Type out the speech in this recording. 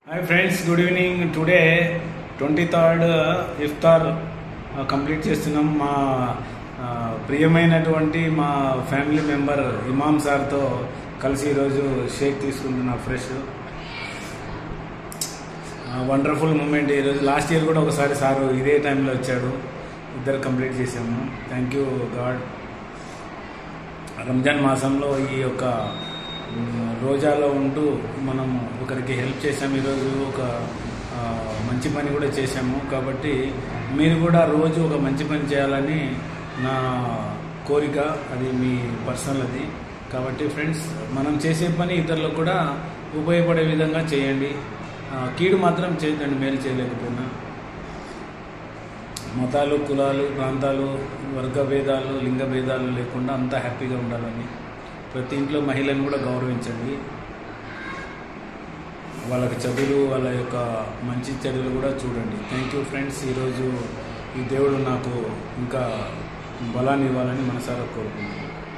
hi friends good evening today twenty third Iftar complete చేస్తున్నాం మా ఆ, ప్రియమైనటువంటి మా ఫ్యామిలీ మెంబర్ ఇమామ్ సార్తో కలిసి ఈరోజు షేక్ తీసుకుంటున్నా ఫ్రెష్ వండర్ఫుల్ మూమెంట్ ఈరోజు లాస్ట్ ఇయర్ కూడా ఒకసారి సారు ఇదే టైంలో వచ్చాడు ఇద్దరు కంప్లీట్ చేసాము థ్యాంక్ యూ గాడ్ రంజాన్ మాసంలో ఈ యొక్క మ్, రోజాలో ఉంటూ మనం ఒకరికి హెల్ప్ చేసాము ఈరోజు ఒక ఆ, మంచి పని కూడా చేశాము కాబట్టి మీరు కూడా రోజు ఒక మంచి పని చేయాలని నా కోరిక అది మీ పర్సనల్ అది కాబట్టి ఫ్రెండ్స్ మనం చేసే పని ఇతరులకు కూడా ఉపయోగపడే విధంగా చేయండి ఆ, కీడు మాత్రం చేయదండి మేలు చేయలేకపోయినా మతాలు కులాలు ప్రాంతాలు వర్గ భేదాలు లింగ భేదాలు లేకుండా అంతా హ్యాపీగా ఉండాలని ప్రతి ఇంట్లో మహిళను కూడా గౌరవించండి వాళ్ళకి చదువులు వాళ్ళ యొక్క మంచి చెడులు కూడా చూడండి థ్యాంక్ యూ ఫ్రెండ్స్ ఈరోజు ఈ దేవుడు నాకు ఇంకా బలాన్ని ఇవ్వాలని మనసారా కోరుకుంటున్నాను